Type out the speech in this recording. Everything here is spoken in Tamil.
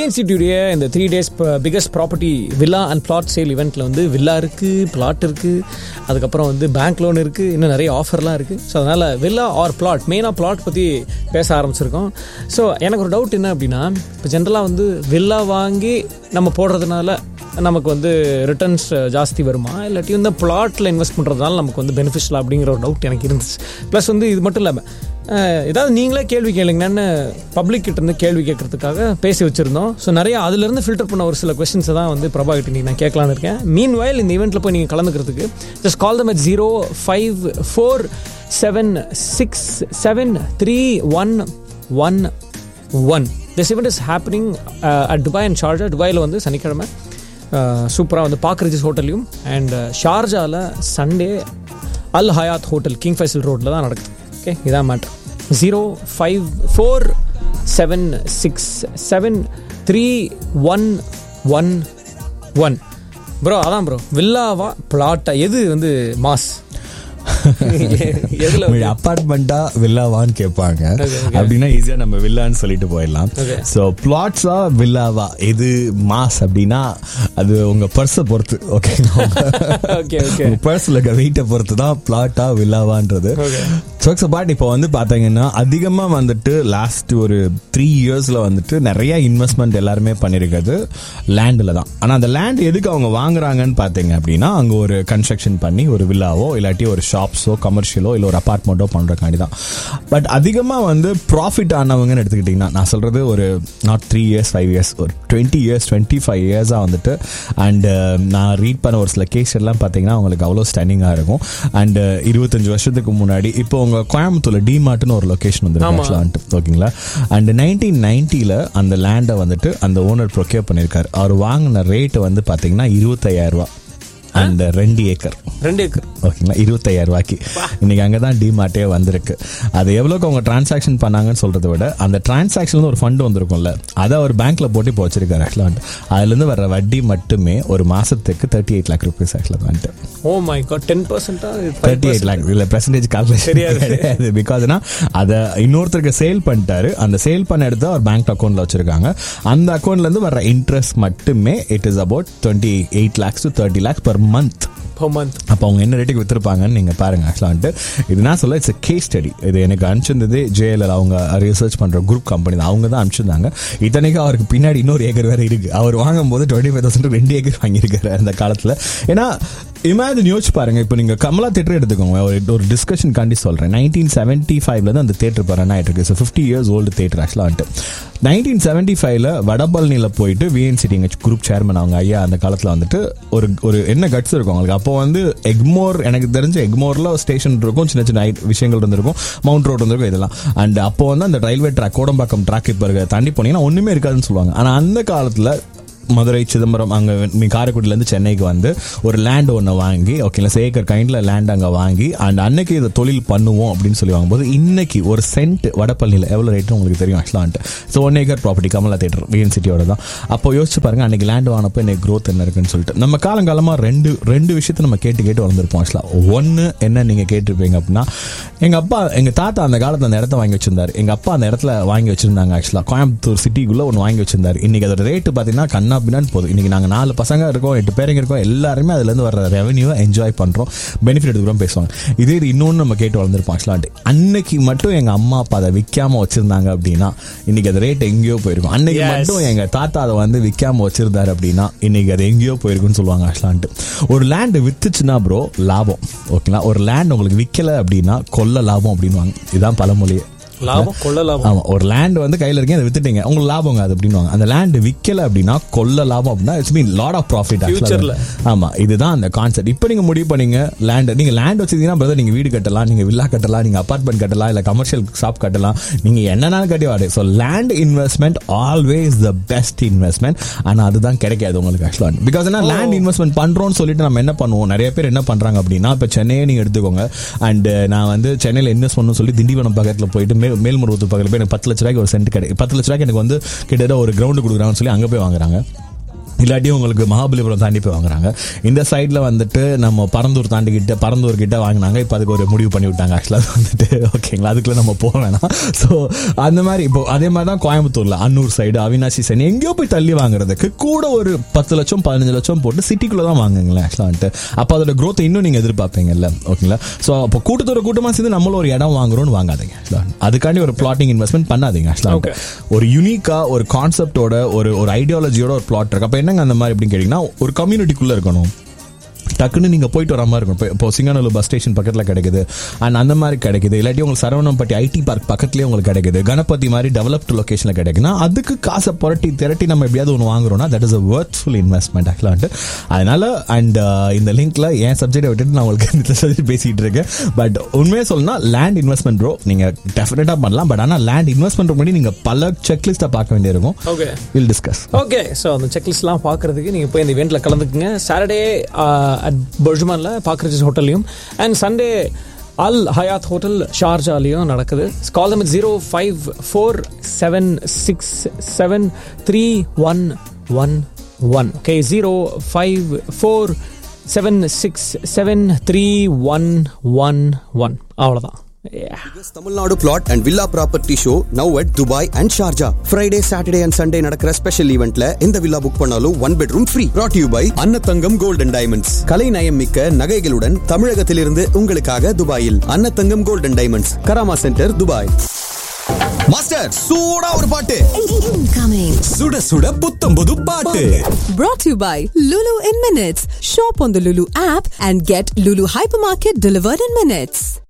விஎன்சிடியுடைய இந்த three days biggest property villa and plot sale இவெண்ட்டில் வந்து வில்லா இருக்குது பிளாட் இருக்குது அதுக்கப்புறம் வந்து பேங்க் லோன் இருக்குது இன்னும் நிறைய ஆஃபர்லாம் இருக்குது ஸோ அதனால் வில்லா ஆர் பிளாட் மெயினாக பிளாட் பற்றி பேச ஆரம்பிச்சிருக்கோம் ஸோ எனக்கு ஒரு டவுட் என்ன அப்படின்னா இப்போ ஜென்ரலாக வந்து வில்லா வாங்கி நம்ம போடுறதுனால நமக்கு வந்து ரிட்டர்ன்ஸ் ஜாஸ்தி வருமா இல்லாட்டி வந்து பிளாட்டில் இன்வெஸ்ட் பண்ணுறதுனால நமக்கு வந்து பெனிஃபிஷியல் அப்படிங்கிற ஒரு டவுட் எனக்கு இருந்துச்சு ப்ளஸ் வந்து இது மட்டும் இல்லாமல் அஹ், ஏதாவது நீங்களே கேள்வி கேளுங்கன்னு பப்ளிக் கிட்ட இருந்து கேள்வி கேட்கறதுக்காக பேசி வச்சிருந்தோம் ஸோ நிறைய அதுலேருந்து ஃபில்டர் பண்ண ஒரு சில கொஸ்டின்ஸை தான் வந்து பிரபா கிட்ட இன்னைக்கு நான் கேட்கலான்னு இருக்கேன் மீன் வயல் இந்த ஈவெண்ட்டில் போய் நீங்கள் கலந்துக்கிறதுக்கு just call them at zero five four seven six seven three one one one this event is happening at Dubai and Sharjah துபாயில் வந்து சனிக்கிழமை சூப்பராக வந்து பாக் ரிஜிஸ் ஹோட்டல்லையும் அண்ட் ஷார்ஜாவில் Sunday Al Hayat hotel King Faisal ரோட்டில் தான் நடக்குது ஓகே இதான் மேட்ரு zero five four seven six seven three one one one bro அதான் ப்ரோ வில்லாவா பிளாட்டா எது வந்து மாஸ் எதுல அப்பார்ட்மெண்ட்டா வில்லாவான்னு கேட்பாங்க அப்படின்னா ஈஸியா நம்ம வில்லான்னு சொல்லிட்டு போயிடலாம் Okay. ஸோ பிளாட்ஸா வில்லாவா எது மாஸ் அப்படின்னா அது உங்க பர்ஸை பொறுத்து ஓகே ஓகே ஓகே உங்க பர்ஸ்ல இருக்க வெயிட்டை பொறுத்து தான் பிளாட்டா வில்லாவான்றது சோக்ஸ் பாட் இப்போ வந்து பாத்தீங்கன்னா அதிகமா வந்துட்டு லாஸ்ட் ஒரு த்ரீ இயர்ஸ்ல வந்துட்டு நிறைய இன்வெஸ்ட்மெண்ட் எல்லாருமே பண்ணிருக்கிறது லேண்ட்ல தான் ஆனா அந்த லேண்ட் எதுக்கு அவங்க வாங்குறாங்கன்னு பாத்தீங்க அப்படின்னா அங்க ஒரு கன்ஸ்ட்ரக்ஷன் பண்ணி ஒரு வில்லாவோ இல்லாட்டி ஒரு ஷாப்ஸோ கமர்ஷியலோ இல்ல ஒரு அபார்ட்மெண்ட்டோ பண்றக்காண்டி தான் பட் அதிகமா வந்து ப்ராஃபிட் ஆனவங்கன்னு எடுத்துக்கிட்டீங்கன்னா நான் சொல்றது ஒரு not three years five years ஒரு டுவெண்ட்டி இயர்ஸ் டுவெண்ட்டி ஃபைவ் இயர்ஸாக வந்துட்டு அண்ட் நான் ரீட் பண்ண ஒரு சில கேஸ் எல்லாம் பார்த்தீங்கன்னா அவங்களுக்கு அவ்வளோ ஸ்டன்னிங்காக இருக்கும் அண்ட் இருபத்தஞ்சு வருஷத்துக்கு முன்னாடி இப்போ உங்க கோயம்புத்தூர்ல டிமார்ட்னு ஒரு லொகேஷன் வந்து ஆமா. வந்துட்டு ஓகேங்களா அண்ட் நைன்டீன் நைன்ட்டியில் அந்த லேண்டை வந்துட்டு அந்த ஓனர் ப்ரொக்யூர் பண்ணியிருக்காரு அவர் வாங்கின ரேட் வந்து பார்த்தீங்கன்னா இருபத்தையாயிரம் ரூபா அண்ட் ரெண்டு ஏக்கர் ரெண்டு ஏக்கர் ஓகேங்களா இருபத்தையாயிரம் ரூபாய்க்கு இன்னைக்கு அங்கே தான் டிமார்ட்டே வந்திருக்கு அது எவ்வளோக்கு அவங்க டிரான்சாக்ஷன் பண்ணாங்கன்னு சொல்றதை விட அந்த டிரான்சாக்ஷன் ஒரு ஃபண்ட் வந்திருக்கும்ல அதை அவர் பேங்க்ல போட்டு இப்போ வச்சிருக்காரு ஆக்சுவலாக அதுலேருந்து வர வட்டி மட்டுமே ஒரு மாசத்துக்கு தேர்ட்டி எயிட் லேக் ருபீஸ் ஆக்சுவலாக வந்துட்டு ஓ மை காட் டென் பர்சன்டா தேர்ட்டி எயிட் லேக் இல்லை பெர்சன்டேஜ் கால்குலேஷன் தெரியாது. கிடையாது பிகாஸ்னா அதை இன்னொருத்தருக்கு சேல் பண்ணிட்டாரு அந்த சேல் பண்ண எடுத்து அவர் பேங்க் அக்கௌண்ட்ல வச்சிருக்காங்க அந்த அக்கௌண்ட்ல இருந்து வர இன்ட்ரெஸ்ட் மட்டுமே it is about twenty eight lakhs to thirty lakhs per month per month அப்போ அவங்க என்ன ரேட்டுக்கு வித்துருப்பாங்கன்னு நீங்க பாருங்க ஆக்சுவலாக வந்துட்டு இது நான் சொல்ல இட்ஸ் கேஸ் ஸ்டடி இது எனக்கு அனுப்பிச்சிருந்தது ஜேஎல்எல் அவங்க ரிசர்ச் பண்ற குரூப் கம்பெனி தான் அவங்க தான் அனுப்பிச்சிருந்தாங்க இத்தனைக்கு அவருக்கு பின்னாடி இன்னொரு ஏக்கர் வேற இருக்கு அவர் வாங்கும் போது டுவெண்ட்டி ஃபைவ் தௌசண்ட் ரெண்டு ஏக்கர் வாங்கியிருக்காரு அந்த காலத்துல ஏன்னா இமேஜின் யோசிச்சு பாருங்க இப்போ நீங்க கமலா தேட்டர் எடுத்துக்கோங்க ஒரு ஒரு டிஸ்கஷன் காண்டி சொல்றேன் நைன்டீன் செவன்டி ஃபைவ்ல தான் அந்த தேட்டர் ரன் ஆயிட்டு இருக்கு so fifty years old theatre ஆக்சுவலாக வந்துட்டு நைன்டீன் செவன்டி ஃபைவ்ல வடபழனியில் போயிட்டு விஎன்சிடி எங்க குரூப் சேர்மன் அவங்க ஐயா அந்த காலத்தில் வந்துட்டு ஒரு ஒரு என்ன கட்ஸ் இருக்கும் அவங்களுக்கு அப்போ வந்து எக்மோர் எனக்கு தெரிஞ்ச எக்மோர்ல ஸ்டேஷன் இருக்கும் சின்ன சின்ன ஐ- விஷயங்கள் இருந்திருக்கும் மவுண்ட் ரோட் இருந்திருக்கும் இதெல்லாம் அண்ட் அப்போ வந்து அந்த ரயில்வே ட்ராக் கோடம்பாக்கம் ட்ராக் இப்போ இருக்க தாண்டி போனீங்கன்னா ஒண்ணுமே இருக்காதுன்னு சொல்லுவாங்க ஆனா அந்த காலத்துல மதுரை சிதம்பரம் அங்க மீ காரைக்குடியிலேருந்து சென்னைக்கு வந்து ஒரு லேண்ட் ஒன்று வாங்கி ஓகேங்களா சேக்கர் கைண்டில் லேண்ட் அங்கே வாங்கி அண்ட் அன்னைக்கு இதை தொழில் பண்ணுவோம் அப்படின்னு சொல்லி வாங்கும்போது இன்னைக்கு ஒரு சென்ட் வடபழனியில் எவ்வளோ ரேட்டு உங்களுக்கு தெரியும் ஆக்சுவலான்ட்டு so one acre property Kamala theatre VN சிட்டியோட தான் அப்போ யோசிச்சு பாருங்க அன்னைக்கு லேண்ட் வாங்கினப்போ இன்னைக்கு growth என்ன இருக்குன்னு சொல்லிட்டு நம்ம காலங்காலமாக ரெண்டு ரெண்டு விஷயத்தை நம்ம கேட்டு கேட்டு வளர்ந்துருப்போம் ஆக்சுவலாக ஒன்று என்ன நீங்கள் கேட்டிருப்பீங்க அப்படின்னா எங்கள் அப்பா எங்கள் தாத்தா அந்த காலத்தில் அந்த இடத்த வாங்கி வச்சிருந்தாரு எங்கள் அப்பா அந்த இடத்துல வாங்கி வச்சிருந்தாங்க ஆக்சுவலாக கோயம்புத்தூர் சிட்டிக்குள்ளே ஒன்று வாங்கி வச்சிருந்தாரு இன்னைக்கு அதோட ரேட்டு பார்த்தீங்கன்னா கண்ணா பின்னான்னு போகுது இன்னைக்கு நாங்கள் நாலு பசங்க இருக்கோம் எட்டு பேருங்க இருக்கோம் எல்லாருமே அதுலேருந்து வர ரெவன்யூவை என்ஜாய் பண்ணுறோம் பெனிஃபிட் எடுத்துக்கிறோம் பேசுவாங்க இதே இது இன்னொன்று நம்ம கேட்டு வளர்ந்துருப்போம் ஆக்சுவலாக அன்னைக்கு மட்டும் எங்கள் அம்மா அப்பா அதை விற்காம வச்சிருந்தாங்க அப்படின்னா இன்னைக்கு அது ரேட் எங்கேயோ போயிருக்கும் அன்னைக்கு Yes. மட்டும் எங்க தாத்தா அதை வந்து விற்காம வச்சிருந்தாரு அப்படின்னா இன்னைக்கு அது எங்கேயோ போயிருக்குன்னு சொல்லுவாங்க ஆக்சுவலான்ட்டு ஒரு லேண்ட் வித்துச்சுன்னா ப்ரோ லாபம் ஓகேங்களா ஒரு லேண்ட் உங்களுக்கு விற்கல அப்படின்னா கொல்ல லாபம் அப்படின்வாங்க இதுதான் பழமொழியே லாபம் கொள்ள லாபம் ஆமா ஒரு லேண்ட் வந்து கையில இருக்கீங்க அதை வித்துட்டீங்க உங்களுக்கு லாபங்க அது அப்படின்வாங்க அந்த லேண்ட் விக்கல அப்படின்னா கொல்ல லாபம் அப்படின்னா it's mean lot of profit Future-ல. ஆமா இதுதான் அந்த கான்செப்ட் இப்போ நீங்க முடிவு பண்ணீங்க லேண்ட் நீங்க லேண்ட் வச்சிருந்தீங்கன்னா பிரதர் நீங்க வீடு கட்டலாம் நீங்க வில்லா கட்டலாம் நீங்க அபார்ட்மெண்ட் கட்டலாம் இல்ல கமர்ஷியல் ஷாப் கட்டலாம் நீங்க என்னனாலும் கட்டி வாடு so land investment always the best investment ஆனா அதுதான் கிடைக்காது உங்களுக்கு ஆக்சுவலாக பிகாஸ் ஏன்னா லேண்ட் இன்வெஸ்ட்மெண்ட் பண்றோம்னு சொல்லிட்டு நம்ம என்ன பண்ணுவோம் நிறைய பேர் என்ன பண்றாங்க அப்படின்னா இப்போ சென்னையை நீங்க எடுத்துக்கோங்க அண்ட் நான் வந்து சென்னையில் இன்வெஸ்ட் பண்ணணும்னு சொல்லி திண்டிவனம் பக்கத்தில் போயிட்டு மேல் மேல்மருவத்தூர் பக்கத்தில் போய் எனக்கு பத்து லட்ச ரூபாய்க்கு ஒரு சென்ட் கிடைக்கும் பத்து லட்ச ரூபாய்க்கு எனக்கு வந்து கிட்டத்தட்ட ஒரு கிரவுண்டு கொடுக்குறாங்கன்னு சொல்லி அங்கே போய் வாங்குறாங்க இல்லாட்டி உங்களுக்கு மகாபலிபுரம் தாண்டி போய் வாங்குறாங்க இந்த சைடில் வந்துட்டு நம்ம பரந்தூர் தாண்டிக்கிட்ட பரந்தூர் கிட்ட வாங்கினாங்க இப்போ அதுக்கு ஒரு முடிவு பண்ணி விட்டாங்க ஆக்சுவலாக வந்துட்டு ஓகேங்களா அதுக்குள்ள நம்ம போக வேணாம் ஸோ அந்த மாதிரி இப்போ அதே மாதிரி தான் கோயம்புத்தூர்ல அன்னூர் சைடு அவினாசி சைடு எங்கேயோ போய் தள்ளி வாங்குறதுக்கு கூட ஒரு பத்து லட்சம் பதினஞ்சு லட்சம் போட்டு சிட்டிக்குள்ள தான் வாங்குங்களேன் ஆக்சுவலாக வந்துட்டு அப்போ அதோட growth இன்னும் நீங்கள் எதிர்பார்ப்பீங்கல்ல ஓகேங்களா ஸோ அப்போ கூட்டத்தோட கூட்டமாக சேர்ந்து நம்மளும் ஒரு இடம் வாங்குறோம்னு வாங்காதீங்க actually. அதுக்காண்டி ஒரு பிளாட்டிங் இன்வெஸ்ட்மெண்ட் பண்ணாதீங்க ஆக்சுவலாக Okay. ஒரு யூனிக்கா ஒரு கான்செப்டோட ஒரு ஒரு ஐடியாலஜியோட ஒரு பிளாட் இருக்கு அப்ப என்னங்க அந்த மாதிரி அப்படின்னு கேட்டீங்கன்னா ஒரு கம்யூனிட்டிக்குள்ள இருக்கணும் டக்குன்னு நீங்க போயிட்டு வர மாதிரி இருக்கும் இப்போ- இப்போ சிங்கானூர் பஸ் ஸ்டேஷன் பக்கத்துல கிடைக்குது அண்ட் அந்த மாதிரி கிடைக்குது இல்லாட்டி உங்களுக்கு சரவணம்பட்டி ஐடி பார்க் பக்கத்துலயே உங்களுக்கு கிடைக்குது கணபதி மாதிரி டெவலப்டு லொகேஷன்ல கிடைக்குன்னா அதுக்கு காசை புரட்டி திரட்டி நம்ம எப்படியாவது ஒன்று வாங்குறோம்னா that is a worthful investment ஆக்சுவலாக அதனால அண்ட் இந்த லிங்க்ல என் சப்ஜெக்டை விட்டுட்டு நான் உங்களுக்கு இந்த சப்ஜெக்ட் பேசிட்டு இருக்கேன் பட் உண்மையை சொல்லணும்னா லேண்ட் இன்வெஸ்ட்மெண்ட் ப்ரோ நீங்க டெஃபினட்டா பண்ணலாம் பட் ஆனால் லேண்ட் இன்வெஸ்ட்மெண்ட் முன்னாடி நீங்க பல செக்லிஸ்ட்டை பார்க்க வேண்டியிருக்கும் okay will discuss okay so அந்த செக்லிஸ்ட்லாம் பார்க்கறதுக்கு நீங்கள் போய் இந்த இவெண்ட்டில் கலந்துக்குங்க சாட்டர்டே அட் பர்ஜுமானில் பாக்ரஜஸ் ஹோட்டல்லையும் and Sunday Al Hayat hotel ஷார்ஜாலையும் நடக்குது call them zero five four seven six seven three one one one okay zero five four seven six seven three one one one அவ்வளோதான் Yeah. Biggest Tamil Nadu plot and villa property show now at Dubai and Sharjah. Friday, Saturday and Sunday நடக்கிற ஸ்பெஷல் ஈவெண்ட்ல இந்த வில்லா புக் பண்ணாலும் one bedroom free brought to you by Annathangam gold and diamonds கலை நயம் மிக்க நகைகளுடன் தமிழகத்திலிருந்து உங்களுக்காக துபாயில் Annathangam gold and diamonds Karama centre Dubai master சூடா ஒரு பாட்டு Incoming. சுட சுட புத்தம் புது பாட்டு Brought to you by Lulu in Minutes. Shop on the Lulu app and get Lulu Hypermarket delivered in minutes.